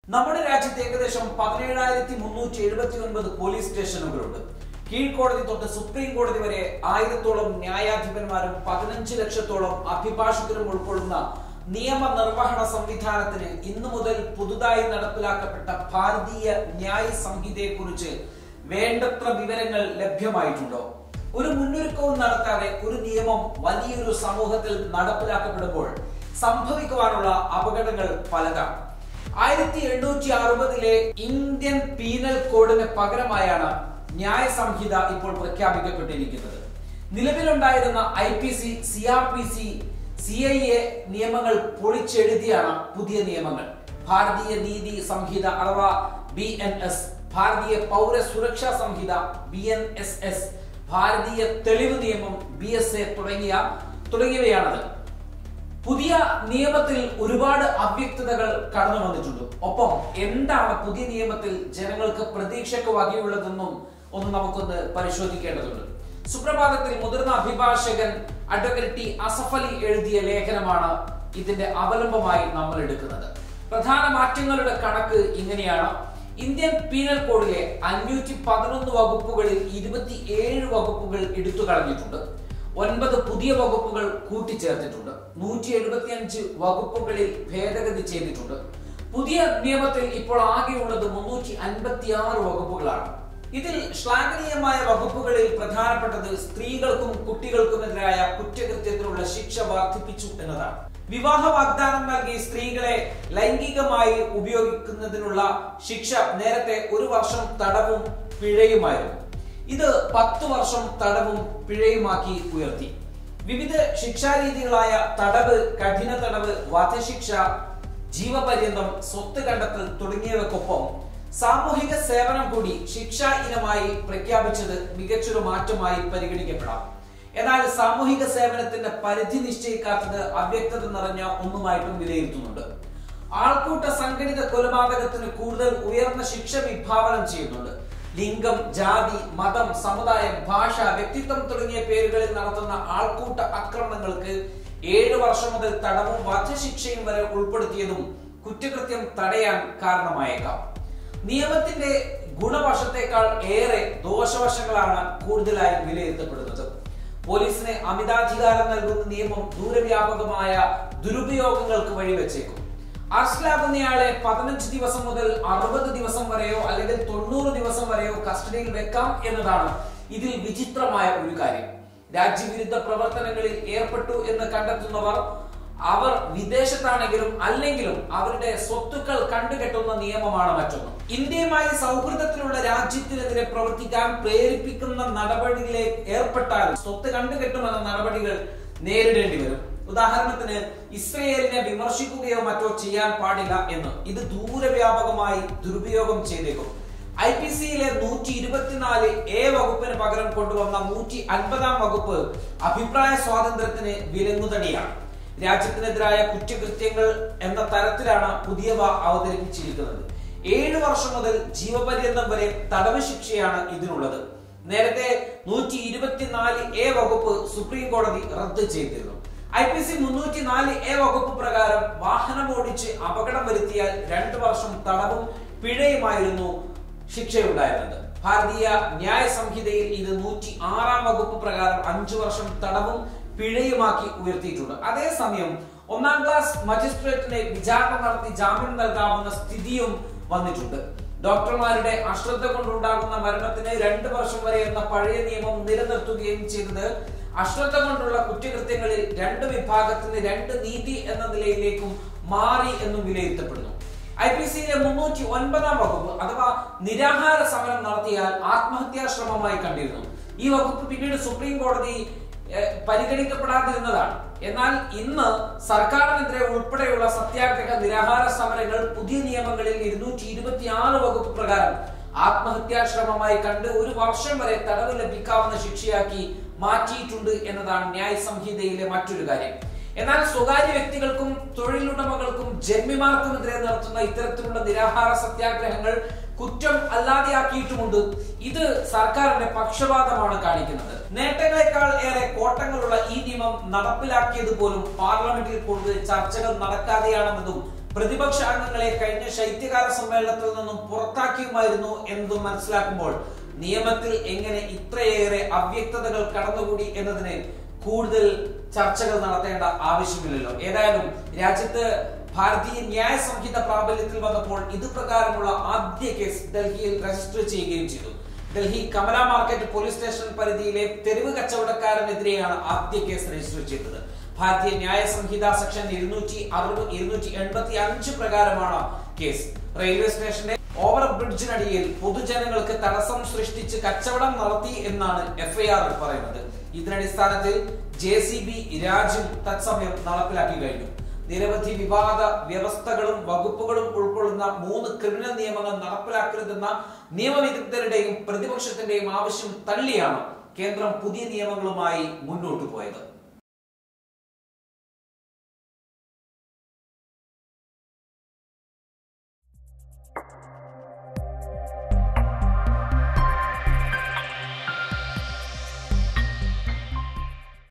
നമ്മുടെ രാജ്യത്ത് ഏകദേശം പതിനേഴായിരത്തി മുന്നൂറ്റി എഴുപത്തി ഒൻപത് പോലീസ് സ്റ്റേഷനുകളുണ്ട് കീഴ്ക്കോടതി തൊട്ട് സുപ്രീം കോടതി വരെ ആയിരത്തോളം ന്യായാധിപന്മാരും പതിനഞ്ച് ലക്ഷത്തോളം അഭിഭാഷകരും ഉൾക്കൊള്ളുന്ന നിയമനിർവഹണ സംവിധാനത്തിന് ഇന്നു മുതൽ പുതുതായി നടപ്പിലാക്കപ്പെട്ട ഭാരതീയ ന്യായ സംഹിതയെക്കുറിച്ച് വേണ്ടത്ര വിവരങ്ങൾ ലഭ്യമായിട്ടുണ്ടോ ഒരു മുന്നൊരുക്കവും നടത്താതെ ഒരു നിയമം വലിയൊരു സമൂഹത്തിൽ നടപ്പിലാക്കപ്പെടുമ്പോൾ സംഭവിക്കുവാനുള്ള അപകടങ്ങൾ പലതാണ് ആയിരത്തി എണ്ണൂറ്റി അറുപതിലെ ഇന്ത്യൻ പീനൽ കോഡിന് പകരമായാണ് ന്യായ സംഹിത ഇപ്പോൾ പ്രഖ്യാപിക്കപ്പെട്ടിരിക്കുന്നത് നിലവിലുണ്ടായിരുന്ന I P C C R P C C I A നിയമങ്ങൾ പൊളിച്ചെഴുതിയാണ് പുതിയ നിയമങ്ങൾ ഭാരതീയ നീതി സംഹിത അഥവാ ബി എൻ എസ് ഭാരതീയ പൗര സുരക്ഷാ സംഹിത ബി എൻ എസ് എസ് ഭാരതീയ തെളിവ് നിയമം ബി എസ് എ തുടങ്ങിയ തുടങ്ങിയവയാണത് പുതിയ നിയമത്തിൽ ഒരുപാട് അവ്യക്തതകൾ കടന്നു വന്നിട്ടുണ്ട് ഒപ്പം എന്താണ് പുതിയ നിയമത്തിൽ ജനങ്ങൾക്ക് പ്രതീക്ഷയ്ക്ക് വകയുള്ളതെന്നും ഒന്ന് നമുക്കൊന്ന് പരിശോധിക്കേണ്ടതുണ്ട് സുപ്രഭാതത്തിൽ മുതിർന്ന അഭിഭാഷകൻ അഡ്വക്കേറ്റ് ടി അസഫ് അലി എഴുതിയ ലേഖനമാണ് ഇതിന്റെ അവലംബമായി നമ്മൾ എടുക്കുന്നത് പ്രധാന മാറ്റങ്ങളുടെ കണക്ക് ഇങ്ങനെയാണ് ഇന്ത്യൻ പീനൽ കോഡിലെ അഞ്ഞൂറ്റി പതിനൊന്ന് വകുപ്പുകളിൽ ഇരുപത്തി ഏഴ് വകുപ്പുകൾ എടുത്തു കളഞ്ഞിട്ടുണ്ട് ഒൻപത് പുതിയ വകുപ്പുകൾ കൂട്ടിച്ചേർത്തിട്ടുണ്ട് നൂറ്റി എഴുപത്തി അഞ്ച് വകുപ്പുകളിൽ ഭേദഗതി ചെയ്തിട്ടുണ്ട് പുതിയ നിയമത്തിൽ ഇപ്പോൾ ആകെയുള്ളത് മുന്നൂറ്റി അൻപത്തി ആറ് വകുപ്പുകളാണ് ഇതിൽ ശ്ലാഘനീയമായ വകുപ്പുകളിൽ പ്രധാനപ്പെട്ടത് സ്ത്രീകൾക്കും കുട്ടികൾക്കുമെതിരായ കുറ്റകൃത്യത്തിനുള്ള ശിക്ഷ വർദ്ധിപ്പിച്ചു എന്നതാണ് വിവാഹ വാഗ്ദാനം നൽകി സ്ത്രീകളെ ലൈംഗികമായി ഉപയോഗിക്കുന്നതിനുള്ള ശിക്ഷ നേരത്തെ ഒരു വർഷം തടവും പിഴയുമായിരുന്നു ഇത് പത്തു വർഷം തടവും പിഴയുമാക്കി ഉയർത്തി വിവിധ ശിക്ഷാരീതികളായ തടവ് കഠിന തടവ് വധശിക്ഷ ജീവപര്യന്തം സ്വത്ത് കണ്ടെത്തൽ തുടങ്ങിയവക്കൊപ്പം സാമൂഹിക സേവനം കൂടി ശിക്ഷാ ഇനമായി പ്രഖ്യാപിച്ചത് മികച്ചൊരു മാറ്റമായി പരിഗണിക്കപ്പെടാം എന്നാൽ സാമൂഹിക സേവനത്തിന്റെ പരിധി നിശ്ചയിക്കാത്തത് അവ്യക്തത നിറഞ്ഞ ഒന്നുമായിട്ടും വിലയിരുത്തുന്നുണ്ട് ആൾക്കൂട്ട സംഘടിത കൊലപാതകത്തിന് കൂടുതൽ ഉയർന്ന ശിക്ഷ വിഭാവനം ചെയ്യുന്നുണ്ട് ലിംഗം ജാതി മതം സമുദായം ഭാഷ വ്യക്തിത്വം തുടങ്ങിയ പേരുകളിൽ നടത്തുന്ന ആൾക്കൂട്ട ആക്രമണങ്ങൾക്ക് ഏഴ് വർഷം മുതൽ തടവും വധശിക്ഷയും വരെ ഉൾപ്പെടുത്തിയതും കുറ്റകൃത്യം തടയാൻ കാരണമായേക്കാം നിയമത്തിന്റെ ഗുണവശത്തേക്കാൾ ഏറെ ദോഷവശങ്ങളാണ് കൂടുതലായി വിലയിരുത്തപ്പെടുന്നത് പോലീസിന് അമിതാധികാരം നൽകുന്ന നിയമം ദൂരവ്യാപകമായ ദുരുപയോഗങ്ങൾക്ക് വഴിവെച്ചേക്കും അറസ്റ്റിലാകുന്നയാളെ പതിനഞ്ച് ദിവസം മുതൽ അറുപത് ദിവസം വരെയോ അല്ലെങ്കിൽ തൊണ്ണൂറ് ദിവസം വരെയോ കസ്റ്റഡിയിൽ വെക്കാം എന്നതാണ് ഇതിൽ വിചിത്രമായ ഒരു കാര്യം രാജ്യവിരുദ്ധ പ്രവർത്തനങ്ങളിൽ ഏർപ്പെട്ടു എന്ന് കണ്ടെത്തുന്നവർ അവർ വിദേശത്താണെങ്കിലും അല്ലെങ്കിലും അവരുടെ സ്വത്തുക്കൾ കണ്ടുകെട്ടുന്ന നിയമമാണ് മറ്റൊന്ന് ഇന്ത്യയുമായി സൗഹൃദത്തിലുള്ള രാജ്യത്തിനെതിരെ പ്രവർത്തിക്കാൻ പ്രേരിപ്പിക്കുന്ന നടപടികളിലേക്ക് ഏർപ്പെട്ടാൽ സ്വത്ത് കണ്ടുകെട്ടുമെന്ന നടപടികൾ നേരിടേണ്ടി വരും ഉദാഹരണത്തിന് ഇസ്രയേലിനെ വിമർശിക്കുകയോ മറ്റോ ചെയ്യാൻ പാടില്ല എന്ന് ഇത് ദൂരവ്യാപകമായി ദുരുപയോഗം ചെയ്തേക്കും ഐ പി സിയിലെ നൂറ്റി ഇരുപത്തിനാല് എ വകുപ്പിന് പകരം കൊണ്ടുവന്ന നൂറ്റി അൻപതാം വകുപ്പ് അഭിപ്രായ സ്വാതന്ത്ര്യത്തിന് വിലങ്ങുതടിയാണ് രാജ്യത്തിനെതിരായ കുറ്റകൃത്യങ്ങൾ എന്ന തരത്തിലാണ് പുതിയവ അവതരിപ്പിച്ചിരിക്കുന്നത് ഏഴ് വർഷം മുതൽ ജീവപര്യന്തം വരെ തടവ് ശിക്ഷയാണ് ഇതിനുള്ളത് നേരത്തെ നൂറ്റി ഇരുപത്തിനാല് എ വകുപ്പ് സുപ്രീം കോടതി റദ്ദ് ചെയ്തിരുന്നു ഐ പി സി മുന്നൂറ്റി നാല് എ വകുപ്പ് പ്രകാരം വാഹനം ഓടിച്ച് അപകടം വരുത്തിയാൽ രണ്ടു വർഷം തടവും പിഴയുമായിരുന്നു ശിക്ഷയുണ്ടായിരുന്നത് ഭാരതീയ ന്യായ സംഹിതയിൽ ഇത് നൂറ്റി ആറാം വകുപ്പ് പ്രകാരം അഞ്ചു വർഷം തടവും പിഴയുമാക്കി ഉയർത്തിയിട്ടുണ്ട് അതേസമയം ഒന്നാം ക്ലാസ് മജിസ്ട്രേറ്റിനെ വിചാരണ നടത്തി ജാമ്യം നൽകാവുന്ന സ്ഥിതിയും വന്നിട്ടുണ്ട് ഡോക്ടർമാരുടെ അശ്രദ്ധ കൊണ്ടുണ്ടാകുന്ന മരണത്തിന് രണ്ട് വർഷം വരെ എന്ന പഴയ നിയമം നിലനിർത്തുകയും ചെയ്തത് അശ്രദ്ധ കൊണ്ടുള്ള കുറ്റകൃത്യങ്ങളിൽ രണ്ട് വിഭാഗത്തിന് രണ്ട് നീതി എന്ന നിലയിലേക്കും മാറി എന്നും വിലയിരുത്തപ്പെടുന്നു ഐ പി സിയിലെ മുന്നൂറ്റി ഒൻപതാം വകുപ്പ് അഥവാ നിരാഹാര സമരം നടത്തിയാൽ ആത്മഹത്യാ ശ്രമമായി കണ്ടിരുന്നു ഈ വകുപ്പ് പിന്നീട് സുപ്രീം കോടതി ഏഹ്, പരിഗണിക്കപ്പെടാതിരുന്നതാണ് എന്നാൽ ഇന്ന് സർക്കാരിനെതിരെ ഉൾപ്പെടെയുള്ള സത്യാഗ്രഹ നിരാഹാര സമരങ്ങൾ പുതിയ നിയമങ്ങളിൽ ഇരുന്നൂറ്റി ഇരുപത്തി ആറ് വകുപ്പ് പ്രകാരം ആത്മഹത്യാ ശ്രമമായി കണ്ട് ഒരു വർഷം വരെ തടവ് ലഭിക്കാവുന്ന ശിക്ഷയാക്കി മാറ്റിയിട്ടുണ്ട് എന്നതാണ് ന്യായ സംഹിതയിലെ മറ്റൊരു കാര്യം എന്നാൽ സ്വകാര്യ വ്യക്തികൾക്കും തൊഴിലുടമകൾക്കും ജന്മിമാർക്കുമെതിരെ നടത്തുന്ന ഇത്തരത്തിലുള്ള നിരാഹാര സത്യാഗ്രഹങ്ങൾ കുറ്റം അല്ലാതെയാക്കിയിട്ടുമുണ്ട് ഇത് സർക്കാരിന്റെ പക്ഷപാതമാണ് കാണിക്കുന്നത് നേട്ടങ്ങളെക്കാൾ ഏറെ കോട്ടങ്ങളുള്ള ഈ നിയമം നടപ്പിലാക്കിയത് പോലും പാർലമെന്റിൽ കൂടുതൽ ചർച്ചകൾ നടക്കാതെയാണെന്നതും പ്രതിപക്ഷ അംഗങ്ങളെ കഴിഞ്ഞ ശൈത്യകാല സമ്മേളനത്തിൽ നിന്നും പുറത്താക്കിയുമായിരുന്നു എന്നതും മനസ്സിലാക്കുമ്പോൾ നിയമത്തിൽ എങ്ങനെ ഇത്രയേറെ അവ്യക്തതകൾ കടന്നുകൂടി എന്നതിന് കൂടുതൽ ചർച്ചകൾ നടത്തേണ്ട ആവശ്യമില്ലല്ലോ ഏതായാലും രാജ്യത്ത് ഭാരതീയ ന്യായ സംഹിത പ്രാബല്യത്തിൽ വന്നപ്പോൾ ഇത് പ്രകാരമുള്ള ആദ്യ കേസ് ഡൽഹിയിൽ രജിസ്റ്റർ ചെയ്യുകയും ചെയ്തു Delhi Kamla market police station പരിധിയിലെ തെരുവ് കച്ചവടക്കാരനെതിരെയാണ് ആദ്യ കേസ് രജിസ്റ്റർ ചെയ്തത് ഭാരതീയ ന്യായ സംഹിത സെക്ഷൻ ഇരുന്നൂറ്റി അറുപത് ഇരുന്നൂറ്റി എൺപത്തി അഞ്ച് പ്രകാരമാണ് കേസ് റെയിൽവേ സ്റ്റേഷന്റെ ഓവർ ബ്രിഡ്ജിനടിയിൽ പൊതുജനങ്ങൾക്ക് തടസ്സം സൃഷ്ടിച്ച് കച്ചവടം നടത്തി എന്നാണ് എഫ്ഐആറിൽ പറയുന്നത് ഇതിനടിസ്ഥാനത്തിൽ ജെ സി ബി രാജ്യം തത്സമയം നടപ്പിലാക്കി കഴിഞ്ഞു നിരവധി വിവാദ വ്യവസ്ഥകളും വകുപ്പുകളും ഉൾക്കൊള്ളുന്ന മൂന്ന് ക്രിമിനൽ നിയമങ്ങൾ നടപ്പിലാക്കരുതെന്ന നിയമവിദഗ്ധരുടെയും പ്രതിപക്ഷത്തിന്റെയും ആവശ്യം തള്ളിയാണ് കേന്ദ്രം പുതിയ നിയമങ്ങളുമായി മുന്നോട്ടു പോയത്